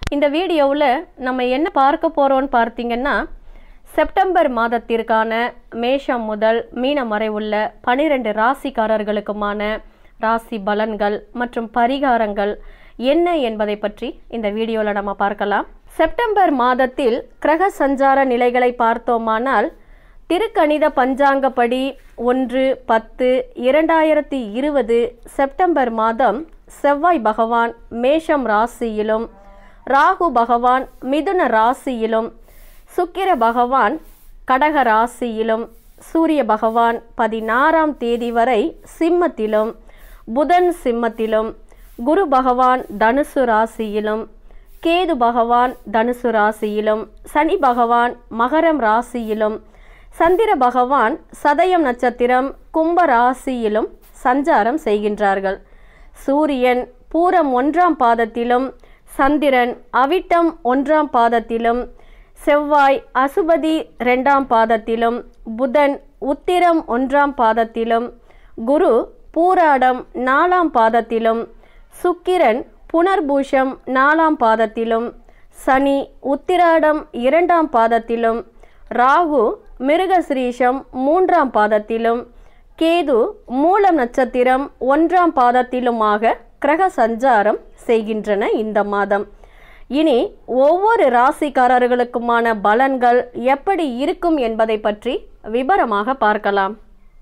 இந்த வீடியோவில் நம்ம என்ன பார்க்க போகிறோம்னு பார்த்தீங்கன்னா செப்டம்பர் மாதத்திற்கான மேஷம் முதல் மீனம் வரை உள்ள பனிரெண்டு ராசிக்காரர்களுக்குமான ராசி பலன்கள் மற்றும் பரிகாரங்கள் என்ன என்பதை பற்றி இந்த வீடியோவில் நம்ம பார்க்கலாம் செப்டம்பர் மாதத்தில் கிரக சஞ்சார நிலைகளை பார்த்தோமானால் திருக்கணித பஞ்சாங்கப்படி ஒன்று பத்து இரண்டாயிரத்தி இருபது செப்டம்பர் மாதம் செவ்வாய் பகவான் மேஷம் ராசியிலும் ராகு பகவான் மிதுன ராசியிலும் சுக்கிர பகவான் கடக ராசியிலும் சூரிய பகவான் பதினாறாம் தேதி வரை சிம்மத்திலும் புதன் சிம்மத்திலும் குரு பகவான் தனுசு ராசியிலும் கேது பகவான் தனுசு ராசியிலும் சனி பகவான் மகரம் ராசியிலும் சந்திர பகவான் சதயம் நட்சத்திரம் கும்ப ராசியிலும் சஞ்சாரம் செய்கின்றார்கள் சூரியன் பூரம் ஒன்றாம் பாதத்திலும் சந்திரன் அவிட்டம் ஒன்றாம் பாதத்திலும் செவ்வாய் அசுபதி ரெண்டாம் பாதத்திலும் புதன் உத்திரம் ஒன்றாம் பாதத்திலும் குரு பூராடம் நாலாம் பாதத்திலும் சுக்கிரன் புனர்பூஷம் நாலாம் பாதத்திலும் சனி உத்திராடம் இரண்டாம் பாதத்திலும் ராகு மிருகசிரீஷம் மூன்றாம் பாதத்திலும் கேது மூலம் நட்சத்திரம் ஒன்றாம் பாதத்திலுமாக கிரக சஞ்சாரம் செய்கின்றன இந்த மாதம் இனி ஒவ்வொரு ராசிக்காரர்களுக்குமான பலன்கள் எப்படி இருக்கும் என்பதை பற்றி விபரமாக பார்க்கலாம்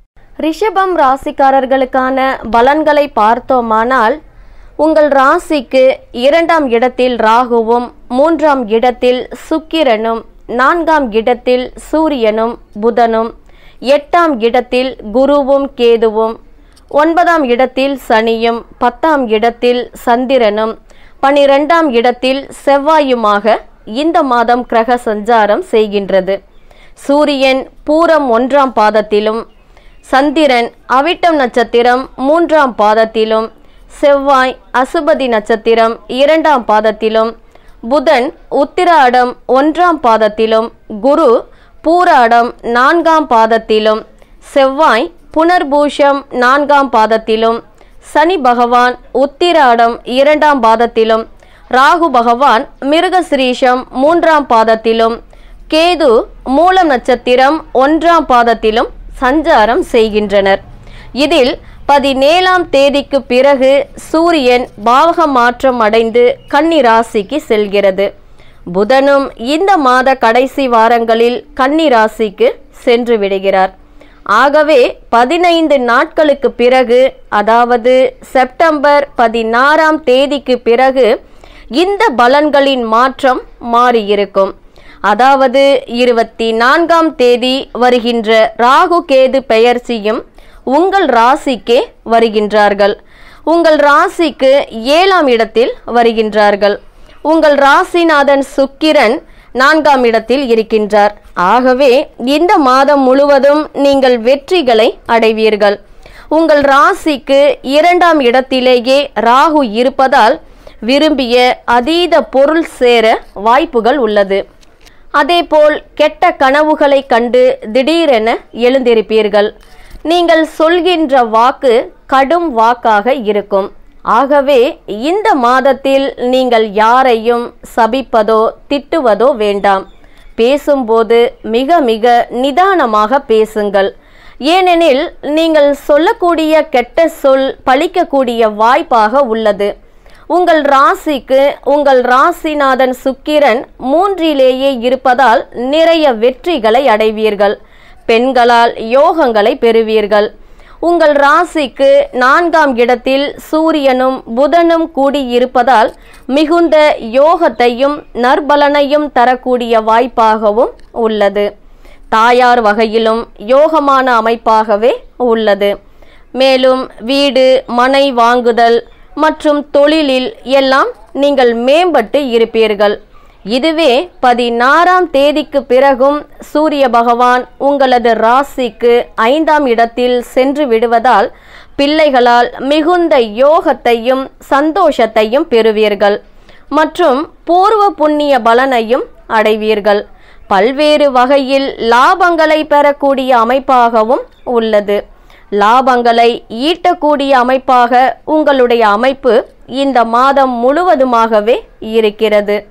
ரிஷபம் ராசிக்காரர்களுக்கான பலன்களை பார்த்தோமானால் உங்கள் ராசிக்கு இரண்டாம் இடத்தில் ராகுவும் மூன்றாம் இடத்தில் சுக்கிரனும் நான்காம் இடத்தில் சூரியனும் புதனும் எட்டாம் இடத்தில் குருவும் கேதுவும் ஒன்பதாம் இடத்தில் சனியும் பத்தாம் இடத்தில் சந்திரனும் பனிரெண்டாம் இடத்தில் செவ்வாயுமாக இந்த மாதம் கிரக சஞ்சாரம் செய்கின்றது சூரியன் பூரம் ஒன்றாம் பாதத்திலும் சந்திரன் அவிட்டம் நட்சத்திரம் மூன்றாம் பாதத்திலும் செவ்வாய் அசுபதி நட்சத்திரம் இரண்டாம் பாதத்திலும் புதன் உத்திராடம் ஒன்றாம் பாதத்திலும் குரு பூராடம் நான்காம் பாதத்திலும் செவ்வாய் புனர்பூஷம் நான்காம் பாதத்திலும் சனி பகவான் உத்திராடம் இரண்டாம் பாதத்திலும் ராகு பகவான் மிருகசிரீஷம் மூன்றாம் பாதத்திலும் கேது மூலம் நட்சத்திரம் ஒன்றாம் பாதத்திலும் சஞ்சாரம் செய்கின்றனர் இதில் பதினேழாம் தேதிக்கு பிறகு சூரியன் பாவக மாற்றம் அடைந்து கன்னி ராசிக்கு செல்கிறது புதனும் இந்த மாத கடைசி வாரங்களில் கன்னி ராசிக்கு சென்று விடுகிறார் ஆகவே பதினைந்து நாட்களுக்கு பிறகு அதாவது செப்டம்பர் பதினாறாம் தேதிக்கு பிறகு இந்த பலன்களின் மாற்றம் மாறியிருக்கும் அதாவது இருபத்தி நான்காம் தேதி வருகின்ற ராகு கேது பெயர்ச்சியும் உங்கள் ராசிக்கே வருகின்றார்கள் உங்கள் ராசிக்கு ஏழாம் இடத்தில் வருகின்றார்கள் உங்கள் ராசிநாதன் சுக்கிரன் நான்காம் இடத்தில் இருக்கின்றார் ஆகவே இந்த மாதம் முழுவதும் நீங்கள் வெற்றிகளை அடைவீர்கள் உங்கள் ராசிக்கு இரண்டாம் இடத்திலேயே ராகு இருப்பதால் விரும்பிய அதீத பொருள் சேர வாய்ப்புகள் உள்ளது அதேபோல் கெட்ட கனவுகளை கண்டு திடீரென எழுந்திருப்பீர்கள் நீங்கள் சொல்கின்ற வாக்கு கடும் வாக்காக இருக்கும் ஆகவே இந்த மாதத்தில் நீங்கள் யாரையும் சபிப்பதோ திட்டுவதோ வேண்டாம் பேசும்போது மிக மிக நிதானமாக பேசுங்கள் ஏனெனில் நீங்கள் சொல்லக்கூடிய கெட்ட சொல் பழிக்கக்கூடிய வாய்ப்பாக உள்ளது உங்கள் ராசிக்கு உங்கள் ராசிநாதன் சுக்கிரன் மூன்றிலேயே இருப்பதால் நிறைய வெற்றிகளை அடைவீர்கள் பெண்களால் யோகங்களை பெறுவீர்கள் உங்கள் ராசிக்கு நான்காம் இடத்தில் சூரியனும் புதனும் கூடியிருப்பதால் மிகுந்த யோகத்தையும் நற்பலனையும் தரக்கூடிய வாய்ப்பாகவும் உள்ளது தாயார் வகையிலும் யோகமான அமைப்பாகவே உள்ளது மேலும் வீடு மனை வாங்குதல் மற்றும் தொழிலில் எல்லாம் நீங்கள் மேம்பட்டு இருப்பீர்கள் இதுவே பதினாறாம் தேதிக்கு பிறகும் சூரிய பகவான் உங்களது ராசிக்கு ஐந்தாம் இடத்தில் சென்று விடுவதால் பிள்ளைகளால் மிகுந்த யோகத்தையும் சந்தோஷத்தையும் பெறுவீர்கள் மற்றும் பூர்வ புண்ணிய பலனையும் அடைவீர்கள் பல்வேறு வகையில் லாபங்களை பெறக்கூடிய அமைப்பாகவும் உள்ளது லாபங்களை ஈட்டக்கூடிய அமைப்பாக உங்களுடைய அமைப்பு இந்த மாதம் முழுவதுமாகவே இருக்கிறது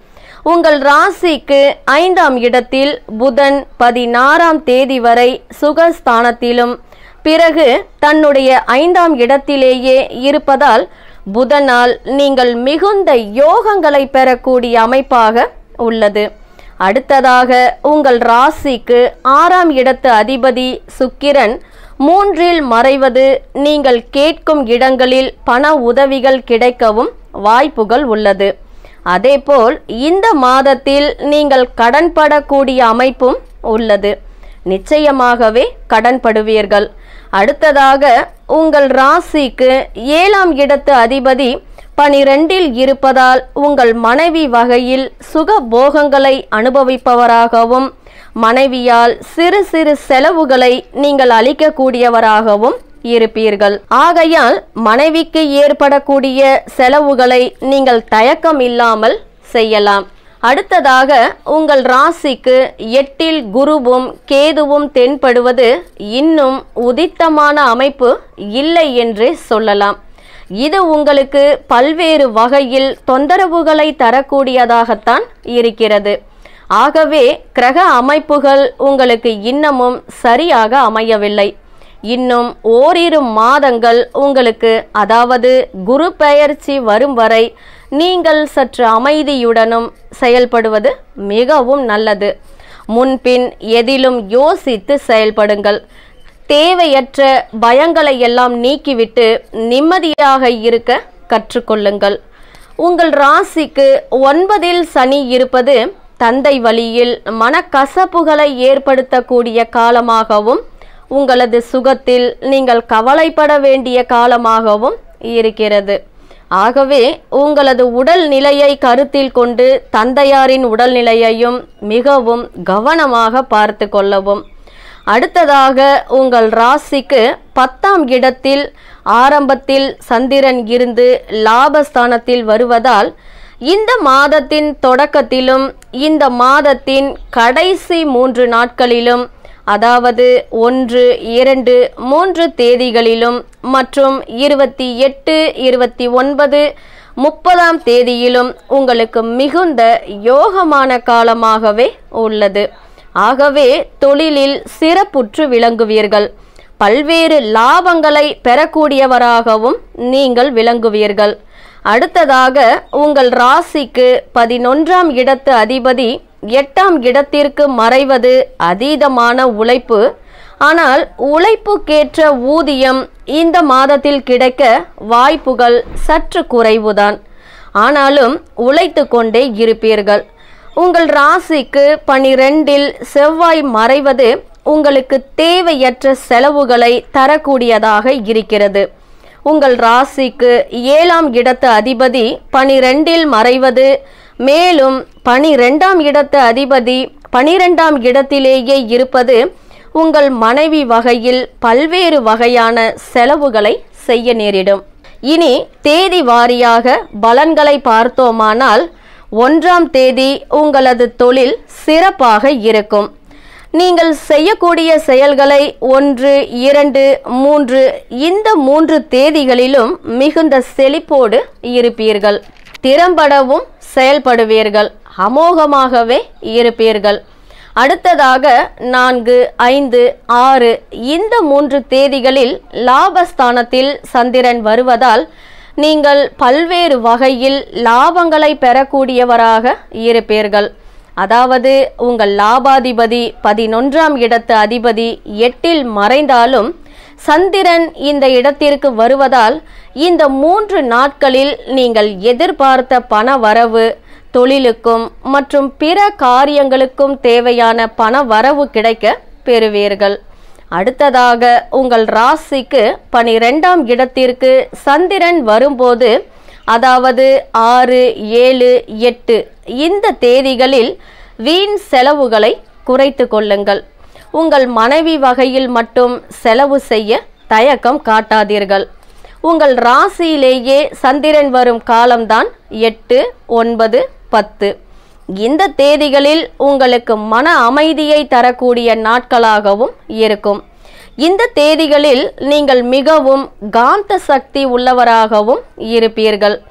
உங்கள் ராசிக்கு ஐந்தாம் இடத்தில் புதன் பதினாறாம் தேதி வரை சுகஸ்தானத்திலும் பிறகு தன்னுடைய ஐந்தாம் இடத்திலேயே இருப்பதால் புதனால் நீங்கள் மிகுந்த யோகங்களை பெறக்கூடிய அமைப்பாக உள்ளது அடுத்ததாக உங்கள் ராசிக்கு ஆறாம் இடத்து அதிபதி சுக்கிரன் மூன்றில் மறைவது நீங்கள் கேட்கும் இடங்களில் பண உதவிகள் கிடைக்கவும் வாய்ப்புகள் உள்ளது அதேபோல் இந்த மாதத்தில் நீங்கள் கடன்படக்கூடிய அமைப்பும் உள்ளது நிச்சயமாகவே கடன்படுவீர்கள் அடுத்ததாக உங்கள் ராசிக்கு ஏழாம் இடத்து அதிபதி பனிரெண்டில் இருப்பதால் உங்கள் மனைவி வகையில் சுக போகங்களை அனுபவிப்பவராகவும் மனைவியால் சிறு சிறு செலவுகளை நீங்கள் அளிக்கக்கூடியவராகவும் இருப்பீர்கள் ஆகையால் மனைவிக்கு ஏற்படக்கூடிய செலவுகளை நீங்கள் தயக்கம் இல்லாமல் செய்யலாம் அடுத்ததாக உங்கள் ராசிக்கு எட்டில் குருவும் கேதுவும் தென்படுவது இன்னும் உதித்தமான அமைப்பு இல்லை என்றே சொல்லலாம் இது உங்களுக்கு பல்வேறு வகையில் தொந்தரவுகளை தரக்கூடியதாகத்தான் இருக்கிறது ஆகவே கிரக அமைப்புகள் உங்களுக்கு இன்னமும் சரியாக அமையவில்லை இன்னும் ஓரிரு மாதங்கள் உங்களுக்கு அதாவது குரு பெயர்ச்சி வரும் வரை நீங்கள் சற்று அமைதியுடனும் செயல்படுவது மிகவும் நல்லது முன்பின் எதிலும் யோசித்து செயல்படுங்கள் தேவையற்ற பயங்களை எல்லாம் நீக்கிவிட்டு நிம்மதியாக இருக்க கற்றுக்கொள்ளுங்கள் உங்கள் ராசிக்கு ஒன்பதில் சனி இருப்பது தந்தை வழியில் மனக்கசப்புகளை ஏற்படுத்தக்கூடிய காலமாகவும் உங்களது சுகத்தில் நீங்கள் கவலைப்பட வேண்டிய காலமாகவும் இருக்கிறது ஆகவே உங்களது உடல் நிலையை கருத்தில் கொண்டு தந்தையாரின் உடல்நிலையையும் மிகவும் கவனமாக பார்த்து கொள்ளவும் அடுத்ததாக உங்கள் ராசிக்கு பத்தாம் இடத்தில் ஆரம்பத்தில் சந்திரன் இருந்து லாபஸ்தானத்தில் வருவதால் இந்த மாதத்தின் தொடக்கத்திலும் இந்த மாதத்தின் கடைசி மூன்று நாட்களிலும் அதாவது ஒன்று இரண்டு மூன்று தேதிகளிலும் மற்றும் இருபத்தி எட்டு இருபத்தி ஒன்பது முப்பதாம் தேதியிலும் உங்களுக்கு மிகுந்த யோகமான காலமாகவே உள்ளது ஆகவே தொழிலில் சிறப்புற்று விளங்குவீர்கள் பல்வேறு லாபங்களை பெறக்கூடியவராகவும் நீங்கள் விளங்குவீர்கள் அடுத்ததாக உங்கள் ராசிக்கு பதினொன்றாம் இடத்து அதிபதி எட்டாம் இடத்திற்கு மறைவது அதீதமான உழைப்பு ஆனால் உழைப்புக்கேற்ற ஊதியம் இந்த மாதத்தில் கிடைக்க வாய்ப்புகள் சற்று குறைவுதான் ஆனாலும் உழைத்து கொண்டே இருப்பீர்கள் உங்கள் ராசிக்கு பனிரெண்டில் செவ்வாய் மறைவது உங்களுக்கு தேவையற்ற செலவுகளை தரக்கூடியதாக இருக்கிறது உங்கள் ராசிக்கு ஏழாம் இடத்து அதிபதி பனிரெண்டில் மறைவது மேலும் பனிரெண்டாம் இடத்து அதிபதி பனிரெண்டாம் இடத்திலேயே இருப்பது உங்கள் மனைவி வகையில் பல்வேறு வகையான செலவுகளை செய்ய நேரிடும் இனி தேதி வாரியாக பலன்களை பார்த்தோமானால் ஒன்றாம் தேதி உங்களது தொழில் சிறப்பாக இருக்கும் நீங்கள் செய்யக்கூடிய செயல்களை ஒன்று இரண்டு மூன்று இந்த மூன்று தேதிகளிலும் மிகுந்த செழிப்போடு இருப்பீர்கள் திறம்படவும் செயல்படுவீர்கள் அமோகமாகவே இருப்பீர்கள் அடுத்ததாக நான்கு ஐந்து ஆறு இந்த மூன்று தேதிகளில் லாபஸ்தானத்தில் சந்திரன் வருவதால் நீங்கள் பல்வேறு வகையில் லாபங்களை பெறக்கூடியவராக இருப்பீர்கள் அதாவது உங்கள் லாபாதிபதி பதினொன்றாம் இடத்து அதிபதி எட்டில் மறைந்தாலும் சந்திரன் இந்த இடத்திற்கு வருவதால் இந்த மூன்று நாட்களில் நீங்கள் எதிர்பார்த்த பண வரவு தொழிலுக்கும் மற்றும் பிற காரியங்களுக்கும் தேவையான பண வரவு கிடைக்க பெறுவீர்கள் அடுத்ததாக உங்கள் ராசிக்கு பனிரெண்டாம் இடத்திற்கு சந்திரன் வரும்போது அதாவது ஆறு ஏழு எட்டு இந்த தேதிகளில் வீண் செலவுகளை குறைத்து கொள்ளுங்கள் உங்கள் மனைவி வகையில் மட்டும் செலவு செய்ய தயக்கம் காட்டாதீர்கள் உங்கள் ராசியிலேயே சந்திரன் வரும் காலம்தான் எட்டு ஒன்பது பத்து இந்த தேதிகளில் உங்களுக்கு மன அமைதியை தரக்கூடிய நாட்களாகவும் இருக்கும் இந்த தேதிகளில் நீங்கள் மிகவும் காந்த சக்தி உள்ளவராகவும் இருப்பீர்கள்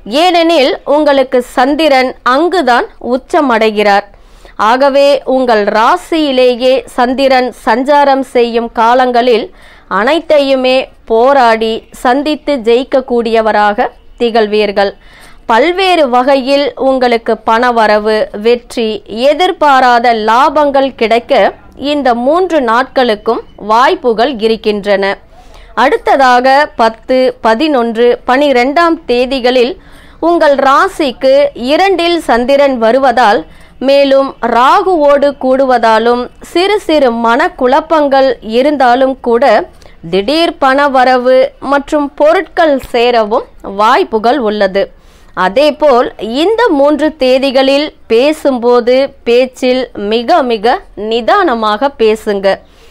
ஏனெனில் உங்களுக்கு சந்திரன் அங்குதான் உச்சமடைகிறார் ஆகவே உங்கள் ராசியிலேயே சந்திரன் சஞ்சாரம் செய்யும் காலங்களில் அனைத்தையுமே போராடி சந்தித்து ஜெயிக்கக்கூடியவராக திகழ்வீர்கள் பல்வேறு வகையில் உங்களுக்கு பணவரவு வெற்றி எதிர்பாராத லாபங்கள் கிடைக்க இந்த மூன்று நாட்களுக்கும் வாய்ப்புகள் இருக்கின்றன அடுத்ததாக பத்து பதினொன்று பனிரெண்டாம் தேதிகளில் உங்கள் ராசிக்கு இரண்டில் சந்திரன் வருவதால் மேலும் ராகுவோடு கூடுவதாலும் சிறு சிறு மனக்குழப்பங்கள் இருந்தாலும் கூட திடீர் பணவரவு மற்றும் பொருட்கள் சேரவும் வாய்ப்புகள் உள்ளது அதேபோல் இந்த மூன்று தேதிகளில் பேசும்போது பேச்சில் மிக மிக நிதானமாக பேசுங்க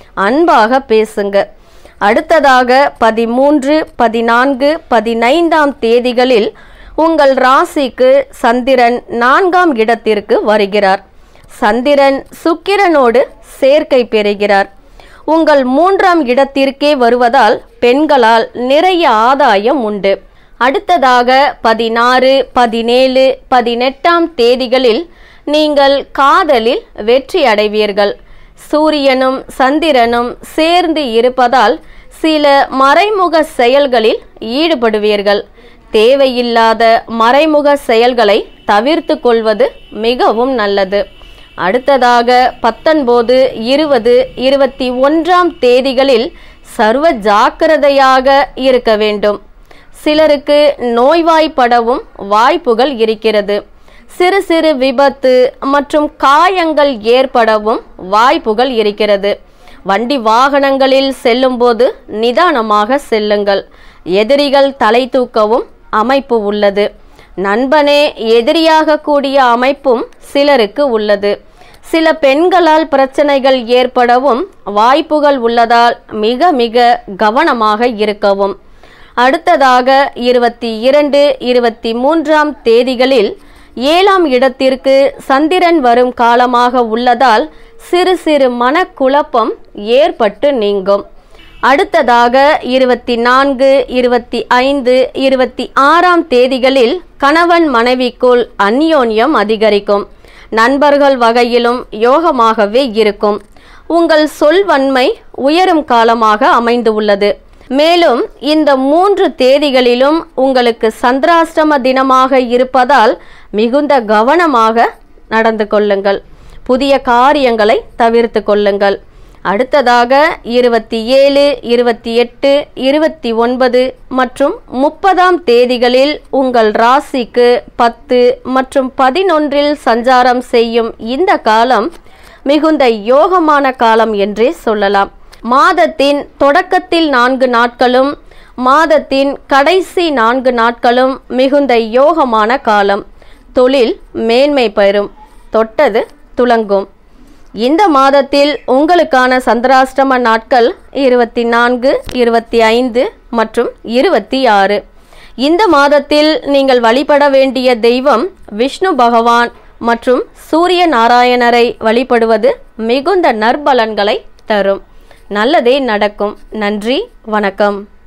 அன்பாக பேசுங்க அடுத்ததாக பதிமூன்று பதினான்கு பதினைந்தாம் தேதிகளில் உங்கள் ராசிக்கு சந்திரன் நான்காம் இடத்திற்கு வருகிறார் சந்திரன் சுக்கிரனோடு சேர்க்கை பெறுகிறார் உங்கள் மூன்றாம் இடத்திற்கே வருவதால் பெண்களால் நிறைய ஆதாயம் உண்டு அடுத்ததாக பதினாறு பதினேழு பதினெட்டாம் தேதிகளில் நீங்கள் காதலில் வெற்றி அடைவீர்கள் சூரியனும் சந்திரனும் சேர்ந்து இருப்பதால் சில மறைமுக செயல்களில் ஈடுபடுவீர்கள் தேவையில்லாத மறைமுக செயல்களை தவிர்த்து கொள்வது மிகவும் நல்லது அடுத்ததாக பத்தொன்பது இருபது இருபத்தி ஒன்றாம் தேதிகளில் சர்வ ஜாக்கிரதையாக இருக்க வேண்டும் சிலருக்கு நோய்வாய்ப்படவும் வாய்ப்புகள் இருக்கிறது சிறு சிறு விபத்து மற்றும் காயங்கள் ஏற்படவும் வாய்ப்புகள் இருக்கிறது வண்டி வாகனங்களில் செல்லும்போது நிதானமாக செல்லுங்கள் எதிரிகள் தலை தூக்கவும் அமைப்பு உள்ளது நண்பனே எதிரியாக கூடிய அமைப்பும் சிலருக்கு உள்ளது சில பெண்களால் பிரச்சனைகள் ஏற்படவும் வாய்ப்புகள் உள்ளதால் மிக மிக கவனமாக இருக்கவும் அடுத்ததாக இருபத்தி இரண்டு இருபத்தி மூன்றாம் தேதிகளில் ஏழாம் இடத்திற்கு சந்திரன் வரும் காலமாக உள்ளதால் சிறு சிறு மனக்குழப்பம் ஏற்பட்டு நீங்கும் அடுத்ததாக இருபத்தி நான்கு இருபத்தி ஐந்து இருபத்தி ஆறாம் தேதிகளில் கணவன் மனைவிக்குள் அந்யோன்யம் அதிகரிக்கும் நண்பர்கள் வகையிலும் யோகமாகவே இருக்கும் உங்கள் சொல்வன்மை உயரும் காலமாக அமைந்து உள்ளது மேலும் இந்த மூன்று தேதிகளிலும் உங்களுக்கு சந்திராஷ்டம தினமாக இருப்பதால் மிகுந்த கவனமாக நடந்து கொள்ளுங்கள் புதிய காரியங்களை தவிர்த்து கொள்ளுங்கள் அடுத்ததாக இருபத்தி ஏழு இருபத்தி எட்டு இருபத்தி ஒன்பது மற்றும் முப்பதாம் தேதிகளில் உங்கள் ராசிக்கு பத்து மற்றும் பதினொன்றில் சஞ்சாரம் செய்யும் இந்த காலம் மிகுந்த யோகமான காலம் என்றே சொல்லலாம் மாதத்தின் தொடக்கத்தில் நான்கு நாட்களும் மாதத்தின் கடைசி நான்கு நாட்களும் மிகுந்த யோகமான காலம் தொழில் மேன்மை பெறும் தொட்டது துலங்கும் இந்த மாதத்தில் உங்களுக்கான சந்திராஷ்டம நாட்கள் இருபத்தி நான்கு இருபத்தி ஐந்து மற்றும் இருபத்தி ஆறு இந்த மாதத்தில் நீங்கள் வழிபட வேண்டிய தெய்வம் விஷ்ணு பகவான் மற்றும் சூரிய நாராயணரை வழிபடுவது மிகுந்த நற்பலன்களை தரும் நல்லதே நடக்கும் நன்றி வணக்கம்